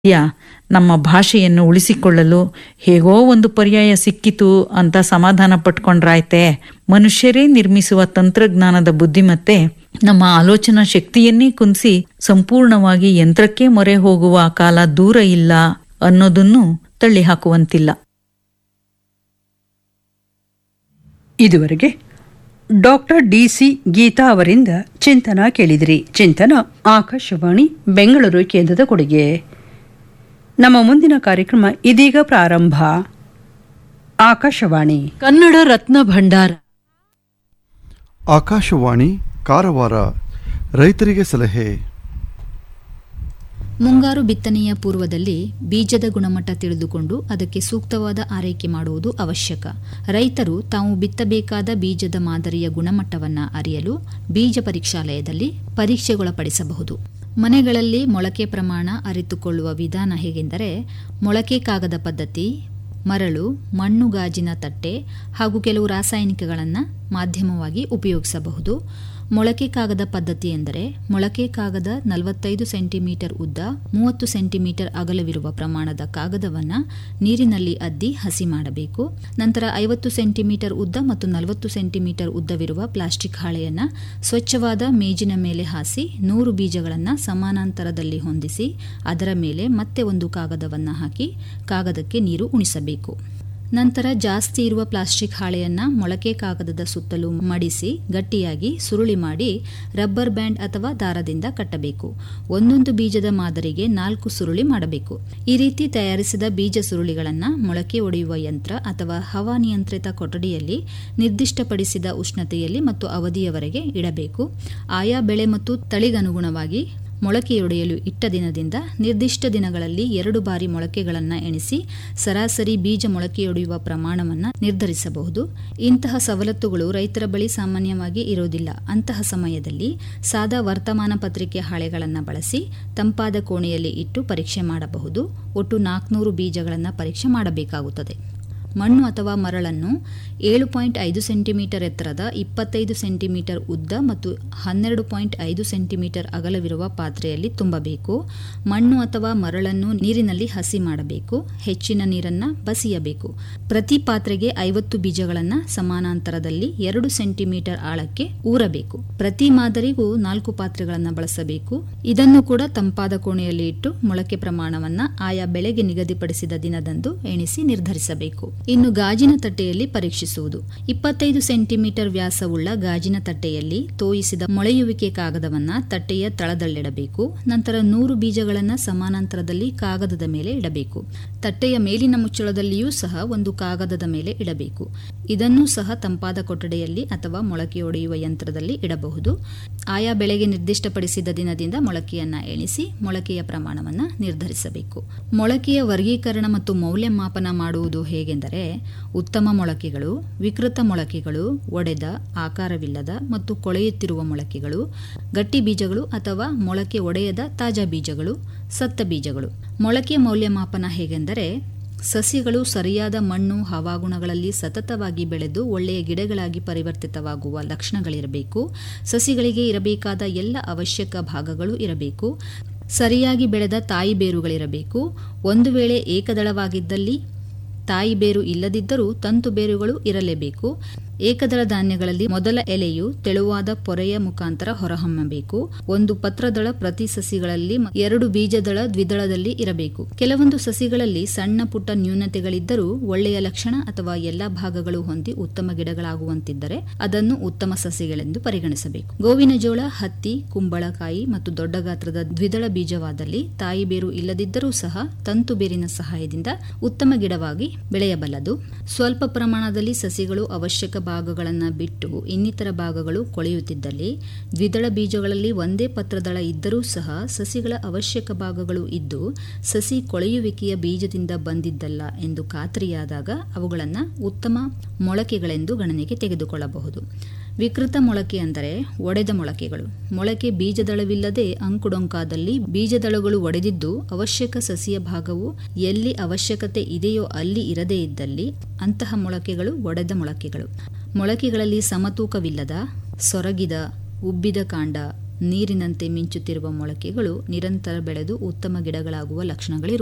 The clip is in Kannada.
ಯ ನಮ್ಮ ಭಾಷೆಯನ್ನು ಉಳಿಸಿಕೊಳ್ಳಲು ಹೇಗೋ ಒಂದು ಪರ್ಯಾಯ ಸಿಕ್ಕಿತು ಅಂತ ಸಮಾಧಾನ ಪಟ್ಕೊಂಡ್ರಾಯ್ತೆ ಮನುಷ್ಯರೇ ನಿರ್ಮಿಸುವ ತಂತ್ರಜ್ಞಾನದ ಬುದ್ಧಿಮತ್ತೆ ನಮ್ಮ ಆಲೋಚನಾ ಶಕ್ತಿಯನ್ನೇ ಕುಂದಿಸಿ ಸಂಪೂರ್ಣವಾಗಿ ಯಂತ್ರಕ್ಕೆ ಮೊರೆ ಹೋಗುವ ಕಾಲ ದೂರ ಇಲ್ಲ ಅನ್ನೋದನ್ನು ತಳ್ಳಿ ಹಾಕುವಂತಿಲ್ಲ ಇದುವರೆಗೆ ಡಾಕ್ಟರ್ ಡಿ ಸಿ ಗೀತಾ ಅವರಿಂದ ಚಿಂತನ ಕೇಳಿದಿರಿ ಚಿಂತನ ಆಕಾಶವಾಣಿ ಬೆಂಗಳೂರು ಕೇಂದ್ರದ ಕೊಡುಗೆ ನಮ್ಮ ಮುಂದಿನ ಕಾರ್ಯಕ್ರಮ ಇದೀಗ ಪ್ರಾರಂಭ ಆಕಾಶವಾಣಿ ಕನ್ನಡ ರತ್ನ ಭಂಡಾರ ಆಕಾಶವಾಣಿ ಕಾರವಾರ ರೈತರಿಗೆ ಸಲಹೆ ಮುಂಗಾರು ಬಿತ್ತನೆಯ ಪೂರ್ವದಲ್ಲಿ ಬೀಜದ ಗುಣಮಟ್ಟ ತಿಳಿದುಕೊಂಡು ಅದಕ್ಕೆ ಸೂಕ್ತವಾದ ಆರೈಕೆ ಮಾಡುವುದು ಅವಶ್ಯಕ ರೈತರು ತಾವು ಬಿತ್ತಬೇಕಾದ ಬೀಜದ ಮಾದರಿಯ ಗುಣಮಟ್ಟವನ್ನು ಅರಿಯಲು ಬೀಜ ಪರೀಕ್ಷಾಲಯದಲ್ಲಿ ಪರೀಕ್ಷೆಗೊಳಪಡಿಸಬಹುದು ಮನೆಗಳಲ್ಲಿ ಮೊಳಕೆ ಪ್ರಮಾಣ ಅರಿತುಕೊಳ್ಳುವ ವಿಧಾನ ಹೇಗೆಂದರೆ ಮೊಳಕೆ ಕಾಗದ ಪದ್ಧತಿ ಮರಳು ಮಣ್ಣು ಗಾಜಿನ ತಟ್ಟೆ ಹಾಗೂ ಕೆಲವು ರಾಸಾಯನಿಕಗಳನ್ನು ಮಾಧ್ಯಮವಾಗಿ ಉಪಯೋಗಿಸಬಹುದು ಮೊಳಕೆ ಕಾಗದ ಪದ್ಧತಿ ಎಂದರೆ ಮೊಳಕೆ ಕಾಗದ ನಲವತ್ತೈದು ಸೆಂಟಿಮೀಟರ್ ಉದ್ದ ಮೂವತ್ತು ಸೆಂಟಿಮೀಟರ್ ಅಗಲವಿರುವ ಪ್ರಮಾಣದ ಕಾಗದವನ್ನು ನೀರಿನಲ್ಲಿ ಅದ್ದಿ ಹಸಿ ಮಾಡಬೇಕು ನಂತರ ಐವತ್ತು ಸೆಂಟಿಮೀಟರ್ ಉದ್ದ ಮತ್ತು ನಲವತ್ತು ಸೆಂಟಿಮೀಟರ್ ಉದ್ದವಿರುವ ಪ್ಲಾಸ್ಟಿಕ್ ಹಾಳೆಯನ್ನು ಸ್ವಚ್ಛವಾದ ಮೇಜಿನ ಮೇಲೆ ಹಾಸಿ ನೂರು ಬೀಜಗಳನ್ನು ಸಮಾನಾಂತರದಲ್ಲಿ ಹೊಂದಿಸಿ ಅದರ ಮೇಲೆ ಮತ್ತೆ ಒಂದು ಕಾಗದವನ್ನು ಹಾಕಿ ಕಾಗದಕ್ಕೆ ನೀರು ಉಣಿಸಬೇಕು ನಂತರ ಜಾಸ್ತಿ ಇರುವ ಪ್ಲಾಸ್ಟಿಕ್ ಹಾಳೆಯನ್ನು ಮೊಳಕೆ ಕಾಗದದ ಸುತ್ತಲೂ ಮಡಿಸಿ ಗಟ್ಟಿಯಾಗಿ ಸುರುಳಿ ಮಾಡಿ ರಬ್ಬರ್ ಬ್ಯಾಂಡ್ ಅಥವಾ ದಾರದಿಂದ ಕಟ್ಟಬೇಕು ಒಂದೊಂದು ಬೀಜದ ಮಾದರಿಗೆ ನಾಲ್ಕು ಸುರುಳಿ ಮಾಡಬೇಕು ಈ ರೀತಿ ತಯಾರಿಸಿದ ಬೀಜ ಸುರುಳಿಗಳನ್ನು ಮೊಳಕೆ ಒಡೆಯುವ ಯಂತ್ರ ಅಥವಾ ಹವಾನಿಯಂತ್ರಿತ ಕೊಠಡಿಯಲ್ಲಿ ನಿರ್ದಿಷ್ಟಪಡಿಸಿದ ಉಷ್ಣತೆಯಲ್ಲಿ ಮತ್ತು ಅವಧಿಯವರೆಗೆ ಇಡಬೇಕು ಆಯಾ ಬೆಳೆ ಮತ್ತು ತಳಿಗನುಗುಣವಾಗಿ ಮೊಳಕೆಯೊಡೆಯಲು ಇಟ್ಟ ದಿನದಿಂದ ನಿರ್ದಿಷ್ಟ ದಿನಗಳಲ್ಲಿ ಎರಡು ಬಾರಿ ಮೊಳಕೆಗಳನ್ನು ಎಣಿಸಿ ಸರಾಸರಿ ಬೀಜ ಮೊಳಕೆಯೊಡೆಯುವ ಪ್ರಮಾಣವನ್ನು ನಿರ್ಧರಿಸಬಹುದು ಇಂತಹ ಸವಲತ್ತುಗಳು ರೈತರ ಬಳಿ ಸಾಮಾನ್ಯವಾಗಿ ಇರೋದಿಲ್ಲ ಅಂತಹ ಸಮಯದಲ್ಲಿ ಸಾದಾ ವರ್ತಮಾನ ಪತ್ರಿಕೆ ಹಾಳೆಗಳನ್ನು ಬಳಸಿ ತಂಪಾದ ಕೋಣೆಯಲ್ಲಿ ಇಟ್ಟು ಪರೀಕ್ಷೆ ಮಾಡಬಹುದು ಒಟ್ಟು ನಾಲ್ಕುನೂರು ಬೀಜಗಳನ್ನು ಪರೀಕ್ಷೆ ಮಾಡಬೇಕಾಗುತ್ತದೆ ಮಣ್ಣು ಅಥವಾ ಮರಳನ್ನು ಏಳು ಪಾಯಿಂಟ್ ಐದು ಸೆಂಟಿಮೀಟರ್ ಎತ್ತರದ ಇಪ್ಪತ್ತೈದು ಸೆಂಟಿಮೀಟರ್ ಉದ್ದ ಮತ್ತು ಹನ್ನೆರಡು ಪಾಯಿಂಟ್ ಐದು ಸೆಂಟಿಮೀಟರ್ ಅಗಲವಿರುವ ಪಾತ್ರೆಯಲ್ಲಿ ತುಂಬಬೇಕು ಮಣ್ಣು ಅಥವಾ ಮರಳನ್ನು ನೀರಿನಲ್ಲಿ ಹಸಿ ಮಾಡಬೇಕು ಹೆಚ್ಚಿನ ನೀರನ್ನು ಬಸಿಯಬೇಕು ಪ್ರತಿ ಪಾತ್ರೆಗೆ ಐವತ್ತು ಬೀಜಗಳನ್ನು ಸಮಾನಾಂತರದಲ್ಲಿ ಎರಡು ಸೆಂಟಿಮೀಟರ್ ಆಳಕ್ಕೆ ಊರಬೇಕು ಪ್ರತಿ ಮಾದರಿಗೂ ನಾಲ್ಕು ಪಾತ್ರೆಗಳನ್ನು ಬಳಸಬೇಕು ಇದನ್ನು ಕೂಡ ತಂಪಾದ ಕೋಣೆಯಲ್ಲಿ ಇಟ್ಟು ಮೊಳಕೆ ಪ್ರಮಾಣವನ್ನು ಆಯಾ ಬೆಳೆಗೆ ನಿಗದಿಪಡಿಸಿದ ದಿನದಂದು ಎಣಿಸಿ ನಿರ್ಧರಿಸಬೇಕು ಇನ್ನು ಗಾಜಿನ ತಟ್ಟೆಯಲ್ಲಿ ಪರೀಕ್ಷಿಸುವುದು ಇಪ್ಪತ್ತೈದು ಸೆಂಟಿಮೀಟರ್ ವ್ಯಾಸವುಳ್ಳ ಗಾಜಿನ ತಟ್ಟೆಯಲ್ಲಿ ತೋಯಿಸಿದ ಮೊಳೆಯುವಿಕೆ ಕಾಗದವನ್ನ ತಟ್ಟೆಯ ತಳದಲ್ಲಿಡಬೇಕು ನಂತರ ನೂರು ಬೀಜಗಳನ್ನು ಸಮಾನಾಂತರದಲ್ಲಿ ಕಾಗದದ ಮೇಲೆ ಇಡಬೇಕು ತಟ್ಟೆಯ ಮೇಲಿನ ಮುಚ್ಚಳದಲ್ಲಿಯೂ ಸಹ ಒಂದು ಕಾಗದದ ಮೇಲೆ ಇಡಬೇಕು ಇದನ್ನೂ ಸಹ ತಂಪಾದ ಕೊಠಡಿಯಲ್ಲಿ ಅಥವಾ ಮೊಳಕೆಯೊಡೆಯುವ ಯಂತ್ರದಲ್ಲಿ ಇಡಬಹುದು ಆಯಾ ಬೆಳೆಗೆ ನಿರ್ದಿಷ್ಟಪಡಿಸಿದ ದಿನದಿಂದ ಮೊಳಕೆಯನ್ನ ಎಣಿಸಿ ಮೊಳಕೆಯ ಪ್ರಮಾಣವನ್ನು ನಿರ್ಧರಿಸಬೇಕು ಮೊಳಕೆಯ ವರ್ಗೀಕರಣ ಮತ್ತು ಮೌಲ್ಯಮಾಪನ ಮಾಡುವುದು ಹೇಗೆಂದರೆ ಉತ್ತಮ ಮೊಳಕೆಗಳು ವಿಕೃತ ಮೊಳಕೆಗಳು ಒಡೆದ ಆಕಾರವಿಲ್ಲದ ಮತ್ತು ಕೊಳೆಯುತ್ತಿರುವ ಮೊಳಕೆಗಳು ಗಟ್ಟಿ ಬೀಜಗಳು ಅಥವಾ ಮೊಳಕೆ ಒಡೆಯದ ತಾಜಾ ಬೀಜಗಳು ಸತ್ತ ಬೀಜಗಳು ಮೊಳಕೆ ಮೌಲ್ಯಮಾಪನ ಹೇಗೆಂದರೆ ಸಸ್ಯಗಳು ಸರಿಯಾದ ಮಣ್ಣು ಹವಾಗುಣಗಳಲ್ಲಿ ಸತತವಾಗಿ ಬೆಳೆದು ಒಳ್ಳೆಯ ಗಿಡಗಳಾಗಿ ಪರಿವರ್ತಿತವಾಗುವ ಲಕ್ಷಣಗಳಿರಬೇಕು ಸಸಿಗಳಿಗೆ ಇರಬೇಕಾದ ಎಲ್ಲ ಅವಶ್ಯಕ ಭಾಗಗಳು ಇರಬೇಕು ಸರಿಯಾಗಿ ಬೆಳೆದ ತಾಯಿ ಬೇರುಗಳಿರಬೇಕು ಒಂದು ವೇಳೆ ಏಕದಳವಾಗಿದ್ದಲ್ಲಿ ತಾಯಿ ಬೇರು ಇಲ್ಲದಿದ್ದರೂ ತಂತು ಬೇರುಗಳು ಇರಲೇಬೇಕು ಏಕದಳ ಧಾನ್ಯಗಳಲ್ಲಿ ಮೊದಲ ಎಲೆಯು ತೆಳುವಾದ ಪೊರೆಯ ಮುಖಾಂತರ ಹೊರಹೊಮ್ಮಬೇಕು ಒಂದು ಪತ್ರದಳ ಪ್ರತಿ ಸಸಿಗಳಲ್ಲಿ ಎರಡು ಬೀಜದಳ ದ್ವಿದಳದಲ್ಲಿ ಇರಬೇಕು ಕೆಲವೊಂದು ಸಸಿಗಳಲ್ಲಿ ಸಣ್ಣ ಪುಟ್ಟ ನ್ಯೂನತೆಗಳಿದ್ದರೂ ಒಳ್ಳೆಯ ಲಕ್ಷಣ ಅಥವಾ ಎಲ್ಲಾ ಭಾಗಗಳು ಹೊಂದಿ ಉತ್ತಮ ಗಿಡಗಳಾಗುವಂತಿದ್ದರೆ ಅದನ್ನು ಉತ್ತಮ ಸಸಿಗಳೆಂದು ಪರಿಗಣಿಸಬೇಕು ಗೋವಿನ ಜೋಳ ಹತ್ತಿ ಕುಂಬಳಕಾಯಿ ಮತ್ತು ದೊಡ್ಡ ಗಾತ್ರದ ದ್ವಿದಳ ಬೀಜವಾದಲ್ಲಿ ತಾಯಿ ಬೇರು ಇಲ್ಲದಿದ್ದರೂ ಸಹ ತಂತು ಬೇರಿನ ಸಹಾಯದಿಂದ ಉತ್ತಮ ಗಿಡವಾಗಿ ಬೆಳೆಯಬಲ್ಲದು ಸ್ವಲ್ಪ ಪ್ರಮಾಣದಲ್ಲಿ ಸಸಿಗಳು ಅವಶ್ಯಕ ಭಾಗಗಳನ್ನು ಬಿಟ್ಟು ಇನ್ನಿತರ ಭಾಗಗಳು ಕೊಳೆಯುತ್ತಿದ್ದಲ್ಲಿ ದ್ವಿದಳ ಬೀಜಗಳಲ್ಲಿ ಒಂದೇ ಪತ್ರದಳ ಇದ್ದರೂ ಸಹ ಸಸಿಗಳ ಅವಶ್ಯಕ ಭಾಗಗಳು ಇದ್ದು ಸಸಿ ಕೊಳೆಯುವಿಕೆಯ ಬೀಜದಿಂದ ಬಂದಿದ್ದಲ್ಲ ಎಂದು ಖಾತ್ರಿಯಾದಾಗ ಅವುಗಳನ್ನು ಉತ್ತಮ ಮೊಳಕೆಗಳೆಂದು ಗಣನೆಗೆ ತೆಗೆದುಕೊಳ್ಳಬಹುದು ವಿಕೃತ ಮೊಳಕೆ ಅಂದರೆ ಒಡೆದ ಮೊಳಕೆಗಳು ಮೊಳಕೆ ಬೀಜದಳವಿಲ್ಲದೆ ಅಂಕುಡೊಂಕಾದಲ್ಲಿ ಬೀಜದಳಗಳು ಒಡೆದಿದ್ದು ಅವಶ್ಯಕ ಸಸಿಯ ಭಾಗವು ಎಲ್ಲಿ ಅವಶ್ಯಕತೆ ಇದೆಯೋ ಅಲ್ಲಿ ಇರದೇ ಇದ್ದಲ್ಲಿ ಅಂತಹ ಮೊಳಕೆಗಳು ಒಡೆದ ಮೊಳಕೆಗಳು ಮೊಳಕೆಗಳಲ್ಲಿ ಸಮತೂಕವಿಲ್ಲದ ಸೊರಗಿದ ಉಬ್ಬಿದ ಕಾಂಡ ನೀರಿನಂತೆ ಮಿಂಚುತ್ತಿರುವ ಮೊಳಕೆಗಳು ನಿರಂತರ ಬೆಳೆದು ಉತ್ತಮ ಗಿಡಗಳಾಗುವ ಲಕ್ಷಣಗಳಿರುತ್ತವೆ